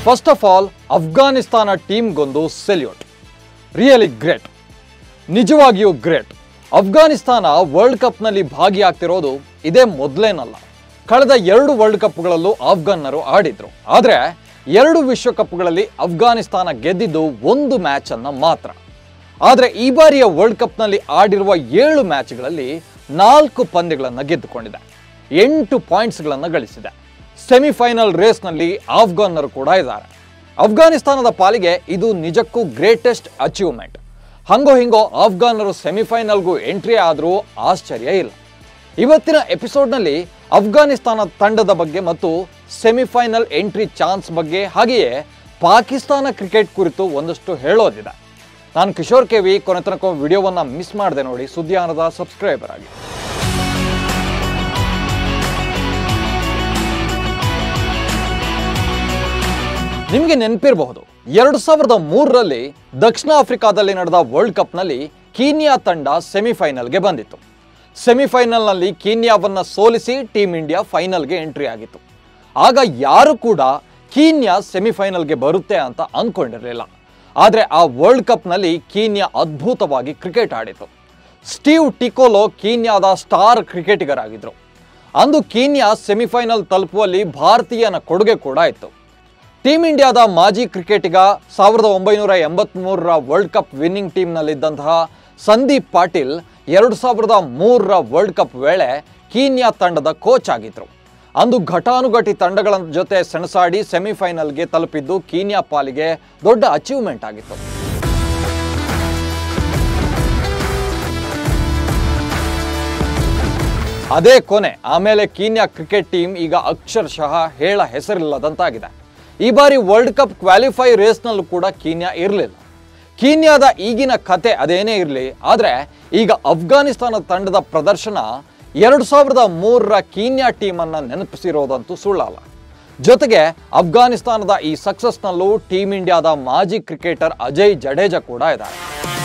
first of all Afghanistan ಟೀಮ್ಗೊಂದು salute really great ನಿಜವಾಗಿಯೂ great Afghanistan world ಕಪ್ನಲ್ಲಿ ಭಾಗಿಯಾಗ್ತಿರೋದು ಇದೇ ಮೊದಲೇನಲ್ಲ ಕಳೆದ ಎರಡು ವರ್ಲ್ಡ್ ಕಪ್ಗಳಲ್ಲೂ ಅಫ್ಘನ್ನರು ಆಡಿದ್ರು ಆದರೆ ಎರಡು ವಿಶ್ವಕಪ್ಗಳಲ್ಲಿ ಅಫ್ಘಾನಿಸ್ತಾನ ಗೆದ್ದಿದ್ದು ಒಂದು ಮ್ಯಾಚ್ ಅನ್ನ ಮಾತ್ರ ಆದರೆ ಈ ಬಾರಿಯ ವರ್ಲ್ಡ್ ಕಪ್ನಲ್ಲಿ ಆಡಿರುವ ಏಳು ಮ್ಯಾಚ್ಗಳಲ್ಲಿ ನಾಲ್ಕು ಪಂದ್ಯಗಳನ್ನು ಗೆದ್ದುಕೊಂಡಿದೆ ಎಂಟು ಪಾಯಿಂಟ್ಸ್ಗಳನ್ನು ಗಳಿಸಿದೆ ಸೆಮಿಫೈನಲ್ ರೇಸ್ನಲ್ಲಿ ಆಫ್ಘನ್ನರು ಕೂಡ ಇದ್ದಾರೆ ಅಫ್ಘಾನಿಸ್ತಾನದ ಪಾಲಿಗೆ ಇದು ನಿಜಕ್ಕೂ ಗ್ರೇಟೆಸ್ಟ್ ಅಚೀವ್ಮೆಂಟ್ ಹಂಗೋ ಹಿಂಗೋ ಆಫ್ಘಾನರು ಸೆಮಿಫೈನಲ್ಗೂ ಎಂಟ್ರಿ ಆದರೂ ಆಶ್ಚರ್ಯ ಇಲ್ಲ ಇವತ್ತಿನ ಎಪಿಸೋಡ್ನಲ್ಲಿ ಅಫ್ಘಾನಿಸ್ತಾನ ತಂಡದ ಬಗ್ಗೆ ಮತ್ತು ಸೆಮಿಫೈನಲ್ ಎಂಟ್ರಿ ಚಾನ್ಸ್ ಬಗ್ಗೆ ಹಾಗೆಯೇ ಪಾಕಿಸ್ತಾನ ಕ್ರಿಕೆಟ್ ಕುರಿತು ಒಂದಷ್ಟು ಹೇಳೋದಿದೆ ನಾನು ಕಿಶೋರ್ ಕೆವಿ ಕೊನೆ ತನಕ ವಿಡಿಯೋವನ್ನು ಮಿಸ್ ಮಾಡಿದೆ ನೋಡಿ ಸುದ್ದಿಯಾನದ ಸಬ್ಸ್ಕ್ರೈಬರ್ ಆಗಿ ನಿಮಗೆ ನೆನಪಿರಬಹುದು ಎರಡು ಸಾವಿರದ ಮೂರರಲ್ಲಿ ದಕ್ಷಿಣ ಆಫ್ರಿಕಾದಲ್ಲಿ ನಡೆದ ವರ್ಲ್ಡ್ ಕಪ್ನಲ್ಲಿ ಕೀನ್ಯಾ ತಂಡ ಸೆಮಿಫೈನಲ್ಗೆ ಬಂದಿತ್ತು ಸೆಮಿಫೈನಲ್ನಲ್ಲಿ ಕೀನ್ಯಾವನ್ನ ಸೋಲಿಸಿ ಟೀಮ್ ಇಂಡಿಯಾ ಫೈನಲ್ಗೆ ಎಂಟ್ರಿ ಆಗಿತ್ತು ಆಗ ಯಾರು ಕೂಡ ಕೀನ್ಯಾ ಸೆಮಿಫೈನಲ್ಗೆ ಬರುತ್ತೆ ಅಂತ ಅಂದ್ಕೊಂಡಿರಲಿಲ್ಲ ಆದರೆ ಆ ವರ್ಲ್ಡ್ ಕಪ್ನಲ್ಲಿ ಕೀನ್ಯಾ ಅದ್ಭುತವಾಗಿ ಕ್ರಿಕೆಟ್ ಆಡಿತು ಸ್ಟೀವ್ ಟಿಕೋಲೋ ಕೀನ್ಯಾದ ಸ್ಟಾರ್ ಕ್ರಿಕೆಟಿಗರಾಗಿದ್ದರು ಅಂದು ಕೀನ್ಯಾ ಸೆಮಿಫೈನಲ್ ತಲುಪುವಲ್ಲಿ ಭಾರತೀಯನ ಕೊಡುಗೆ ಕೂಡ ಇತ್ತು ಟೀಮ್ ಇಂಡಿಯಾದ ಮಾಜಿ ಕ್ರಿಕೆಟಿಗ ಸಾವಿರದ ಒಂಬೈನೂರ ಎಂಬತ್ಮೂರರ ವರ್ಲ್ಡ್ ಕಪ್ ವಿನ್ನಿಂಗ್ ಟೀಮ್ನಲ್ಲಿದ್ದಂತಹ ಸಂದೀಪ್ ಪಾಟೀಲ್ ಎರಡು ಸಾವಿರದ ಮೂರರ ವರ್ಲ್ಡ್ ಕಪ್ ವೇಳೆ ಕೀನ್ಯಾ ತಂಡದ ಕೋಚ್ ಆಗಿದ್ರು ಅಂದು ಘಟಾನುಘಟಿ ತಂಡಗಳ ಜೊತೆ ಸೆಣಸಾಡಿ ಸೆಮಿಫೈನಲ್ಗೆ ತಲುಪಿದ್ದು ಕೀನ್ಯಾ ಪಾಲಿಗೆ ದೊಡ್ಡ ಅಚೀವ್ಮೆಂಟ್ ಆಗಿತ್ತು ಅದೇ ಕೊನೆ ಆಮೇಲೆ ಕೀನ್ಯಾ ಕ್ರಿಕೆಟ್ ಟೀಮ್ ಈಗ ಅಕ್ಷರಶಃ ಹೇಳ ಹೆಸರಿಲ್ಲದಂತಾಗಿದೆ ಈ ಬಾರಿ ವರ್ಲ್ಡ್ ಕಪ್ ಕ್ವಾಲಿಫೈ ರೇಸ್ನಲ್ಲೂ ಕೂಡ ಕೀನ್ಯಾ ಇರಲಿಲ್ಲ ಕೀನ್ಯಾದ ಈಗಿನ ಕತೆ ಅದೇನೇ ಇರಲಿ ಆದರೆ ಈಗ ಅಫ್ಘಾನಿಸ್ತಾನ ತಂಡದ ಪ್ರದರ್ಶನ ಎರಡು ಸಾವಿರದ ಮೂರರ ಕೀನ್ಯಾ ಟೀಮನ್ನು ನೆನಪಿಸಿರೋದಂತೂ ಸುಳ್ಳಲ್ಲ ಜೊತೆಗೆ ಅಫ್ಘಾನಿಸ್ತಾನದ ಈ ಸಕ್ಸಸ್ನಲ್ಲೂ ಟೀಮ್ ಇಂಡಿಯಾದ ಮಾಜಿ ಕ್ರಿಕೆಟರ್ ಅಜಯ್ ಜಡೇಜಾ ಕೂಡ ಇದ್ದಾರೆ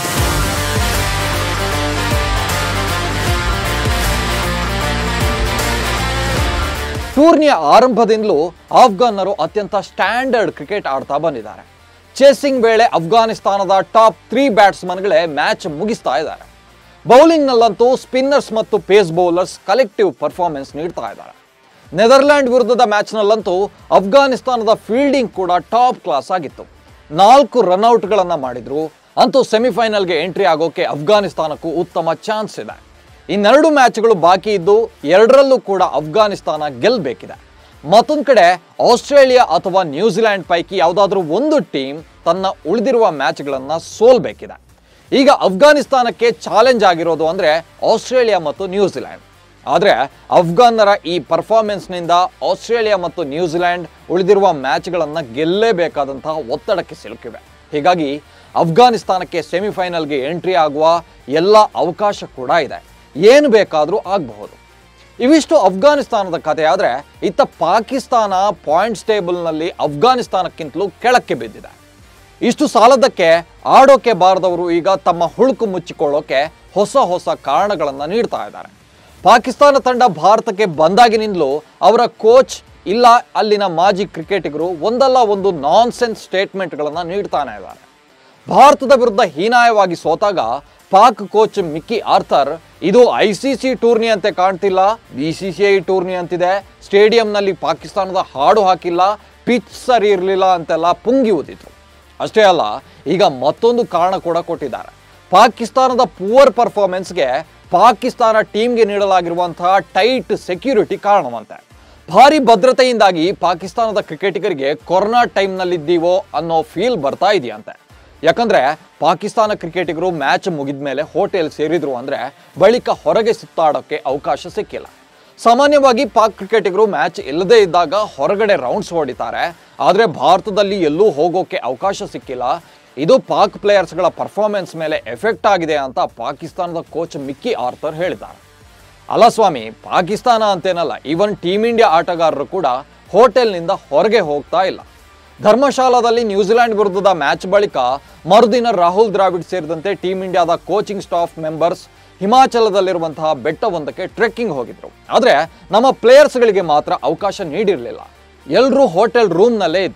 ಟೂರ್ನಿಯ ಆರಂಭದಿಂದಲೂ ಆಫ್ಘನ್ನರು ಅತ್ಯಂತ ಸ್ಟ್ಯಾಂಡರ್ಡ್ ಕ್ರಿಕೆಟ್ ಆಡ್ತಾ ಬಂದಿದ್ದಾರೆ ಚೇಸಿಂಗ್ ವೇಳೆ ಅಫ್ಘಾನಿಸ್ತಾನದ ಟಾಪ್ ತ್ರೀ ಬ್ಯಾಟ್ಸ್ಮನ್ಗಳೇ ಮ್ಯಾಚ್ ಮುಗಿಸ್ತಾ ಇದ್ದಾರೆ ಬೌಲಿಂಗ್ನಲ್ಲಂತೂ ಸ್ಪಿನ್ನರ್ಸ್ ಮತ್ತು ಪೇಸ್ ಬೌಲರ್ಸ್ ಕಲೆಕ್ಟಿವ್ ಪರ್ಫಾರ್ಮೆನ್ಸ್ ನೀಡ್ತಾ ಇದ್ದಾರೆ ನೆದರ್ಲ್ಯಾಂಡ್ ವಿರುದ್ಧದ ಮ್ಯಾಚ್ನಲ್ಲಂತೂ ಅಫ್ಘಾನಿಸ್ತಾನದ ಫೀಲ್ಡಿಂಗ್ ಕೂಡ ಟಾಪ್ ಕ್ಲಾಸ್ ಆಗಿತ್ತು ನಾಲ್ಕು ರನ್ಔಟ್ಗಳನ್ನು ಮಾಡಿದ್ರು ಅಂತೂ ಸೆಮಿಫೈನಲ್ಗೆ ಎಂಟ್ರಿ ಆಗೋಕೆ ಅಫ್ಘಾನಿಸ್ತಾನಕ್ಕೂ ಉತ್ತಮ ಚಾನ್ಸ್ ಇದೆ ಇನ್ನೆರಡು ಮ್ಯಾಚ್ಗಳು ಬಾಕಿ ಇದ್ದು ಎರಡರಲ್ಲೂ ಕೂಡ ಅಫ್ಘಾನಿಸ್ತಾನ ಗೆಲ್ಲಬೇಕಿದೆ ಮತ್ತೊಂದು ಕಡೆ ಆಸ್ಟ್ರೇಲಿಯಾ ಅಥವಾ ನ್ಯೂಜಿಲ್ಯಾಂಡ್ ಪೈಕಿ ಯಾವುದಾದ್ರೂ ಒಂದು ಟೀಮ್ ತನ್ನ ಉಳಿದಿರುವ ಮ್ಯಾಚ್ಗಳನ್ನು ಸೋಲ್ಬೇಕಿದೆ ಈಗ ಅಫ್ಘಾನಿಸ್ತಾನಕ್ಕೆ ಚಾಲೆಂಜ್ ಆಗಿರೋದು ಅಂದರೆ ಆಸ್ಟ್ರೇಲಿಯಾ ಮತ್ತು ನ್ಯೂಜಿಲ್ಯಾಂಡ್ ಆದರೆ ಅಫ್ಘಾನ್ನರ ಈ ಪರ್ಫಾರ್ಮೆನ್ಸ್ನಿಂದ ಆಸ್ಟ್ರೇಲಿಯಾ ಮತ್ತು ನ್ಯೂಜಿಲ್ಯಾಂಡ್ ಉಳಿದಿರುವ ಮ್ಯಾಚ್ಗಳನ್ನು ಗೆಲ್ಲೇಬೇಕಾದಂತಹ ಒತ್ತಡಕ್ಕೆ ಸಿಲುಕಿವೆ ಹೀಗಾಗಿ ಅಫ್ಘಾನಿಸ್ತಾನಕ್ಕೆ ಸೆಮಿಫೈನಲ್ಗೆ ಎಂಟ್ರಿ ಆಗುವ ಎಲ್ಲ ಅವಕಾಶ ಕೂಡ ಇದೆ ಏನು ಬೇಕಾದರೂ ಆಗಬಹುದು ಇವಿಷ್ಟು ಅಫ್ಘಾನಿಸ್ತಾನದ ಕಥೆ ಆದರೆ ಇತ್ತ ಪಾಕಿಸ್ತಾನ ಪಾಯಿಂಟ್ಸ್ ಟೇಬಲ್ನಲ್ಲಿ ಅಫ್ಘಾನಿಸ್ತಾನಕ್ಕಿಂತಲೂ ಕೆಳಕ್ಕೆ ಬಿದ್ದಿದೆ ಇಷ್ಟು ಸಾಲದಕ್ಕೆ ಆಡೋಕೆ ಬಾರದವರು ಈಗ ತಮ್ಮ ಹುಳುಕು ಮುಚ್ಚಿಕೊಳ್ಳೋಕೆ ಹೊಸ ಹೊಸ ಕಾರಣಗಳನ್ನು ನೀಡ್ತಾ ಇದ್ದಾರೆ ಪಾಕಿಸ್ತಾನ ತಂಡ ಭಾರತಕ್ಕೆ ಬಂದಾಗಿನಿಂದಲೂ ಅವರ ಕೋಚ್ ಇಲ್ಲ ಅಲ್ಲಿನ ಮಾಜಿ ಕ್ರಿಕೆಟಿಗರು ಒಂದಲ್ಲ ಒಂದು ನಾನ್ ಸೆನ್ಸ್ ಸ್ಟೇಟ್ಮೆಂಟ್ಗಳನ್ನು ನೀಡ್ತಾನೆ ಇದ್ದಾರೆ ಭಾರತದ ವಿರುದ್ಧ ಹೀನಾಯವಾಗಿ ಸೋತಾಗ ಪಾಕ್ ಕೋಚ್ ಮಿಕ್ಕಿ ಆರ್ಥರ್ ಇದು ಐ ಸಿ ಸಿ ಟೂರ್ನಿ ಅಂತೆ ಕಾಣ್ತಿಲ್ಲ B C C I tourney ಅಂತಿದೆ ಸ್ಟೇಡಿಯಂನಲ್ಲಿ ಪಾಕಿಸ್ತಾನದ ಹಾಡು ಹಾಕಿಲ್ಲ ಪಿಚ್ ಸರಿ ಇರಲಿಲ್ಲ ಅಂತೆಲ್ಲ ಪುಂಗಿ ಊದಿದ್ರು ಅಷ್ಟೇ ಅಲ್ಲ ಈಗ ಮತ್ತೊಂದು ಕಾರಣ ಕೂಡ ಕೊಟ್ಟಿದ್ದಾರೆ ಪಾಕಿಸ್ತಾನದ ಪುವರ್ ಪರ್ಫಾರ್ಮೆನ್ಸ್ಗೆ ಪಾಕಿಸ್ತಾನ ಟೀಮ್ಗೆ ನೀಡಲಾಗಿರುವಂತಹ ಟೈಟ್ ಸೆಕ್ಯೂರಿಟಿ ಕಾರಣವಂತೆ ಭಾರಿ ಭದ್ರತೆಯಿಂದಾಗಿ ಪಾಕಿಸ್ತಾನದ ಕ್ರಿಕೆಟಿಗರಿಗೆ ಕೊರೋನಾ ಟೈಮ್ನಲ್ಲಿದ್ದೀವೋ ಅನ್ನೋ ಫೀಲ್ ಬರ್ತಾ ಇದೆಯಂತೆ ಯಾಕಂದ್ರೆ ಪಾಕಿಸ್ತಾನ ಕ್ರಿಕೆಟಿಗರು ಮ್ಯಾಚ್ ಮುಗಿದ ಮೇಲೆ ಹೋಟೆಲ್ ಸೇರಿದ್ರು ಅಂದ್ರೆ ಬಳಿಕ ಹೊರಗೆ ಸುತ್ತಾಡೋಕ್ಕೆ ಅವಕಾಶ ಸಿಕ್ಕಿಲ್ಲ ಸಾಮಾನ್ಯವಾಗಿ ಪಾಕ್ ಕ್ರಿಕೆಟಿಗರು ಮ್ಯಾಚ್ ಇಲ್ಲದೇ ಇದ್ದಾಗ ಹೊರಗಡೆ ರೌಂಡ್ಸ್ ಹೊಡಿತಾರೆ ಆದರೆ ಭಾರತದಲ್ಲಿ ಎಲ್ಲೂ ಹೋಗೋಕೆ ಅವಕಾಶ ಸಿಕ್ಕಿಲ್ಲ ಇದು ಪಾಕ್ ಪ್ಲೇಯರ್ಸ್ಗಳ ಪರ್ಫಾರ್ಮೆನ್ಸ್ ಮೇಲೆ ಎಫೆಕ್ಟ್ ಆಗಿದೆ ಅಂತ ಪಾಕಿಸ್ತಾನದ ಕೋಚ್ ಮಿಕ್ಕಿ ಆರ್ಥರ್ ಹೇಳಿದ್ದಾರೆ ಅಲ್ಲ ಸ್ವಾಮಿ ಪಾಕಿಸ್ತಾನ ಅಂತೇನಲ್ಲ ಈವನ್ ಟೀಮ್ ಇಂಡಿಯಾ ಆಟಗಾರರು ಕೂಡ ಹೋಟೆಲ್ನಿಂದ ಹೊರಗೆ ಹೋಗ್ತಾ ಇಲ್ಲ ಧರ್ಮಶಾಲಾದಲ್ಲಿ ನ್ಯೂಜಿಲೆಂಡ್ ವಿರುದ್ಧದ ಮ್ಯಾಚ್ ಬಳಿಕ ಮರುದಿನ ರಾಹುಲ್ ದ್ರಾವಿಡ್ ಸೇರಿದಂತೆ ಟೀಮ್ ಇಂಡಿಯಾದ ಕೋಚಿಂಗ್ ಸ್ಟಾಫ್ ಮೆಂಬರ್ಸ್ ಹಿಮಾಚಲದಲ್ಲಿರುವಂತಹ ಬೆಟ್ಟವೊಂದಕ್ಕೆ ಟ್ರೆಕ್ಕಿಂಗ್ ಹೋಗಿದ್ರು ಆದರೆ ನಮ್ಮ ಪ್ಲೇಯರ್ಸ್ಗಳಿಗೆ ಮಾತ್ರ ಅವಕಾಶ ನೀಡಿರಲಿಲ್ಲ ಎಲ್ಲರೂ ಹೋಟೆಲ್ ರೂಮ್ನಲ್ಲೇ ಇದ್ರು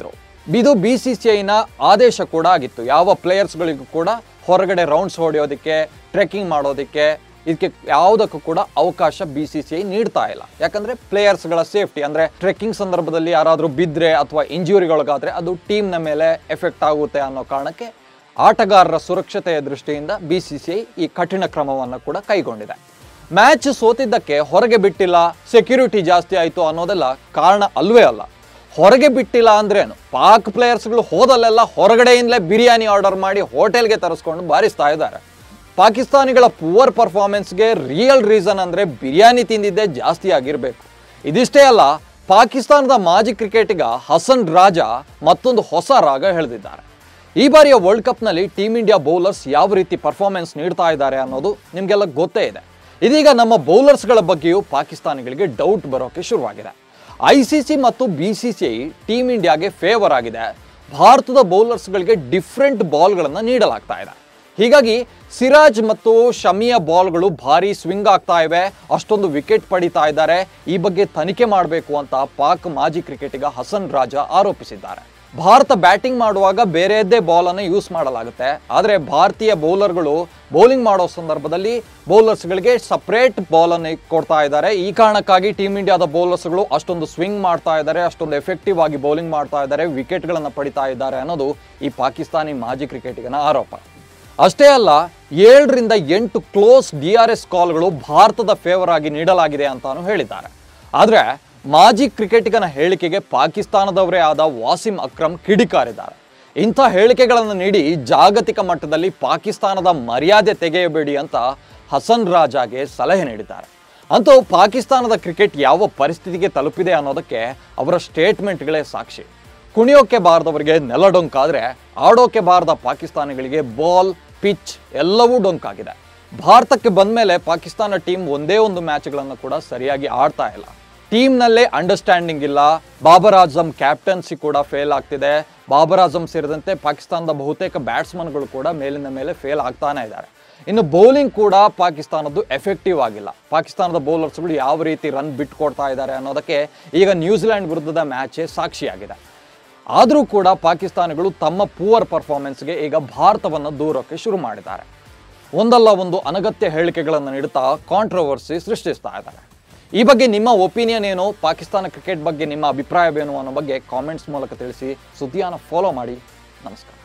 ಇದು ಬಿ ಸಿ ಸಿ ಐನ ಆದೇಶ ಕೂಡ ಆಗಿತ್ತು ಯಾವ ಪ್ಲೇಯರ್ಸ್ಗಳಿಗೂ ಕೂಡ ಹೊರಗಡೆ ರೌಂಡ್ಸ್ ಹೊಡೆಯೋದಕ್ಕೆ ಟ್ರೆಕ್ಕಿಂಗ್ ಮಾಡೋದಕ್ಕೆ ಇದಕ್ಕೆ ಯಾವುದಕ್ಕೂ ಕೂಡ ಅವಕಾಶ ಬಿ ಸಿ ಸಿ ಐ ನೀಡ್ತಾ ಇಲ್ಲ ಯಾಕಂದ್ರೆ ಪ್ಲೇಯರ್ಸ್ಗಳ ಸೇಫ್ಟಿ ಅಂದ್ರೆ ಟ್ರೆಕ್ಕಿಂಗ್ ಸಂದರ್ಭದಲ್ಲಿ ಯಾರಾದರೂ ಬಿದ್ದರೆ ಅಥವಾ ಇಂಜುರಿಗೊಳಗಾದ್ರೆ ಅದು ಟೀಮ್ನ ಮೇಲೆ ಎಫೆಕ್ಟ್ ಆಗುತ್ತೆ ಅನ್ನೋ ಕಾರಣಕ್ಕೆ ಆಟಗಾರರ ಸುರಕ್ಷತೆಯ ದೃಷ್ಟಿಯಿಂದ ಬಿ ಸಿ ಸಿ ಐ ಈ ಕಠಿಣ ಕ್ರಮವನ್ನು ಕೂಡ ಕೈಗೊಂಡಿದೆ ಮ್ಯಾಚ್ ಸೋತಿದ್ದಕ್ಕೆ ಹೊರಗೆ ಬಿಟ್ಟಿಲ್ಲ ಸೆಕ್ಯೂರಿಟಿ ಜಾಸ್ತಿ ಆಯಿತು ಅನ್ನೋದೆಲ್ಲ ಕಾರಣ ಅಲ್ವೇ ಅಲ್ಲ ಹೊರಗೆ ಬಿಟ್ಟಿಲ್ಲ ಅಂದ್ರೇನು ಪಾಕ್ ಪ್ಲೇಯರ್ಸ್ಗಳು ಹೋದಲ್ಲೆಲ್ಲ ಹೊರಗಡೆಯಿಂದಲೇ ಬಿರಿಯಾನಿ ಆರ್ಡರ್ ಮಾಡಿ ಹೋಟೆಲ್ಗೆ ತರಿಸ್ಕೊಂಡು ಬಾರಿಸ್ತಾ ಇದ್ದಾರೆ ಪಾಕಿಸ್ತಾನಿಗಳ ಪುವರ್ ಪರ್ಫಾರ್ಮೆನ್ಸ್ಗೆ ರಿಯಲ್ ರೀಸನ್ ಅಂದರೆ ಬಿರಿಯಾನಿ ತಿಂದಿದ್ದೇ ಜಾಸ್ತಿ ಆಗಿರಬೇಕು ಇದಿಷ್ಟೇ ಅಲ್ಲ ಪಾಕಿಸ್ತಾನದ ಮಾಜಿ ಕ್ರಿಕೆಟಿಗ ಹಸನ್ ರಾಜಾ ಮತ್ತೊಂದು ಹೊಸ ರಾಗ ಎಳೆದಿದ್ದಾರೆ ಈ ಬಾರಿಯ ವರ್ಲ್ಡ್ ಕಪ್ನಲ್ಲಿ ಟೀಮ್ ಇಂಡಿಯಾ ಬೌಲರ್ಸ್ ಯಾವ ರೀತಿ ಪರ್ಫಾರ್ಮೆನ್ಸ್ ನೀಡ್ತಾ ಇದ್ದಾರೆ ಅನ್ನೋದು ನಿಮಗೆಲ್ಲ ಗೊತ್ತೇ ಇದೆ ಇದೀಗ ನಮ್ಮ ಬೌಲರ್ಸ್ಗಳ ಬಗ್ಗೆಯೂ ಪಾಕಿಸ್ತಾನಿಗಳಿಗೆ ಡೌಟ್ ಬರೋಕೆ ಶುರುವಾಗಿದೆ ಐ ಸಿ ಸಿ ಮತ್ತು B C C I team ಇಂಡಿಯಾಗೆ ಫೇವರ್ ಆಗಿದೆ ಭಾರತದ ಬೌಲರ್ಸ್ಗಳಿಗೆ ಡಿಫ್ರೆಂಟ್ ಬಾಲ್ಗಳನ್ನು ನೀಡಲಾಗ್ತಾ ಇದೆ ಹೀಗಾಗಿ ಸಿರಾಜ್ ಮತ್ತು ಶಮಿಯ ಬಾಲ್ಗಳು ಭಾರಿ ಸ್ವಿಂಗ್ ಆಗ್ತಾ ಇವೆ ಅಷ್ಟೊಂದು ವಿಕೆಟ್ ಪಡಿತಾ ಇದ್ದಾರೆ ಈ ಬಗ್ಗೆ ತನಿಖೆ ಮಾಡಬೇಕು ಅಂತ ಪಾಕ್ ಮಾಜಿ ಕ್ರಿಕೆಟಿಗ ಹಸನ್ ರಾಜಾ ಆರೋಪಿಸಿದ್ದಾರೆ ಭಾರತ ಬ್ಯಾಟಿಂಗ್ ಮಾಡುವಾಗ ಬೇರೆಯದ್ದೇ ಬಾಲನ್ನು ಯೂಸ್ ಮಾಡಲಾಗುತ್ತೆ ಆದರೆ ಭಾರತೀಯ ಬೌಲರ್ಗಳು ಬೌಲಿಂಗ್ ಮಾಡೋ ಸಂದರ್ಭದಲ್ಲಿ ಬೌಲರ್ಸ್ಗಳಿಗೆ ಸಪ್ರೇಟ್ ಬಾಲನ್ನು ಕೊಡ್ತಾ ಇದ್ದಾರೆ ಈ ಕಾರಣಕ್ಕಾಗಿ ಟೀಮ್ ಇಂಡಿಯಾದ ಬೌಲರ್ಸ್ಗಳು ಅಷ್ಟೊಂದು ಸ್ವಿಂಗ್ ಮಾಡ್ತಾ ಇದ್ದಾರೆ ಅಷ್ಟೊಂದು ಎಫೆಕ್ಟಿವ್ ಆಗಿ ಬೌಲಿಂಗ್ ಮಾಡ್ತಾ ಇದ್ದಾರೆ ವಿಕೆಟ್ಗಳನ್ನು ಪಡಿತಾ ಇದ್ದಾರೆ ಅನ್ನೋದು ಈ ಪಾಕಿಸ್ತಾನಿ ಮಾಜಿ ಕ್ರಿಕೆಟಿಗನ ಆರೋಪ ಅಷ್ಟೇ ಅಲ್ಲ ಏಳರಿಂದ ಎಂಟು ಕ್ಲೋಸ್ ಡಿ ಆರ್ ಎಸ್ ಕಾಲ್ಗಳು ಭಾರತದ ಫೇವರ್ ಆಗಿ ನೀಡಲಾಗಿದೆ ಅಂತಾನು ಹೇಳಿದ್ದಾರೆ ಆದರೆ ಮಾಜಿ ಕ್ರಿಕೆಟಿಗನ ಹೇಳಿಕೆಗೆ ಪಾಕಿಸ್ತಾನದವರೇ ಆದ ವಾಸಿಂ ಅಕ್ರಮ್ ಕಿಡಿಕಾರಿದ್ದಾರೆ ಇಂಥ ಹೇಳಿಕೆಗಳನ್ನು ನೀಡಿ ಜಾಗತಿಕ ಮಟ್ಟದಲ್ಲಿ ಪಾಕಿಸ್ತಾನದ ಮರ್ಯಾದೆ ತೆಗೆಯಬೇಡಿ ಅಂತ ಹಸನ್ ರಾಜಾಗೆ ಸಲಹೆ ನೀಡಿದ್ದಾರೆ ಅಂತೂ ಪಾಕಿಸ್ತಾನದ ಕ್ರಿಕೆಟ್ ಯಾವ ಪರಿಸ್ಥಿತಿಗೆ ತಲುಪಿದೆ ಅನ್ನೋದಕ್ಕೆ ಅವರ ಸ್ಟೇಟ್ಮೆಂಟ್ಗಳೇ ಸಾಕ್ಷಿ ಕುಣಿಯೋಕೆ ಬಾರದವರಿಗೆ ನೆಲ ಡೊಂಕಾದ್ರೆ ಆಡೋಕೆ ಬಾರದ ಪಾಕಿಸ್ತಾನಿಗಳಿಗೆ ಬಾಲ್ ಪಿಚ್ ಎಲ್ಲವೂ ಡೊಂಕಾಗಿದೆ ಭಾರತಕ್ಕೆ ಬಂದ ಮೇಲೆ ಪಾಕಿಸ್ತಾನ ಟೀಮ್ ಒಂದೇ ಒಂದು ಮ್ಯಾಚ್ಗಳನ್ನು ಕೂಡ ಸರಿಯಾಗಿ ಆಡ್ತಾ ಇಲ್ಲ ಟೀಮ್ನಲ್ಲೇ ಅಂಡರ್ಸ್ಟ್ಯಾಂಡಿಂಗ್ ಇಲ್ಲ ಬಾಬರ್ ಆಜಮ್ ಕ್ಯಾಪ್ಟನ್ಸಿ ಕೂಡ ಫೇಲ್ ಆಗ್ತಿದೆ ಬಾಬರ್ ಆಜಮ್ ಸೇರಿದಂತೆ ಪಾಕಿಸ್ತಾನದ ಬಹುತೇಕ ಬ್ಯಾಟ್ಸ್ಮನ್ಗಳು ಕೂಡ ಮೇಲಿನ ಮೇಲೆ ಫೇಲ್ ಆಗ್ತಾನೆ ಇದ್ದಾರೆ ಇನ್ನು ಬೌಲಿಂಗ್ ಕೂಡ ಪಾಕಿಸ್ತಾನದ್ದು ಎಫೆಕ್ಟಿವ್ ಆಗಿಲ್ಲ ಪಾಕಿಸ್ತಾನದ ಬೌಲರ್ಸ್ಗಳು ಯಾವ ರೀತಿ ರನ್ ಬಿಟ್ಕೊಡ್ತಾ ಇದ್ದಾರೆ ಅನ್ನೋದಕ್ಕೆ ಈಗ ನ್ಯೂಜಿಲೆಂಡ್ ವಿರುದ್ಧದ ಮ್ಯಾಚೇ ಸಾಕ್ಷಿಯಾಗಿದೆ ಆದರೂ ಕೂಡ ಪಾಕಿಸ್ತಾನಿಗಳು ತಮ್ಮ ಪೂವರ್ ಪರ್ಫಾರ್ಮೆನ್ಸ್ಗೆ ಈಗ ಭಾರತವನ್ನು ದೂರಕ್ಕೆ ಶುರು ಮಾಡಿದ್ದಾರೆ ಒಂದಲ್ಲ ಒಂದು ಅನಗತ್ಯ ಹೇಳಿಕೆಗಳನ್ನು ನೀಡುತ್ತಾ ಕಾಂಟ್ರವರ್ಸಿ ಸೃಷ್ಟಿಸ್ತಾ ಇದ್ದಾರೆ ಈ ಬಗ್ಗೆ ನಿಮ್ಮ ಒಪಿನಿಯನ್ ಏನು ಪಾಕಿಸ್ತಾನ ಕ್ರಿಕೆಟ್ ಬಗ್ಗೆ ನಿಮ್ಮ ಅಭಿಪ್ರಾಯವೇನು ಅನ್ನೋ ಬಗ್ಗೆ ಕಾಮೆಂಟ್ಸ್ ಮೂಲಕ ತಿಳಿಸಿ ಸುದ್ದಿಯನ್ನು ಫಾಲೋ ಮಾಡಿ ನಮಸ್ಕಾರ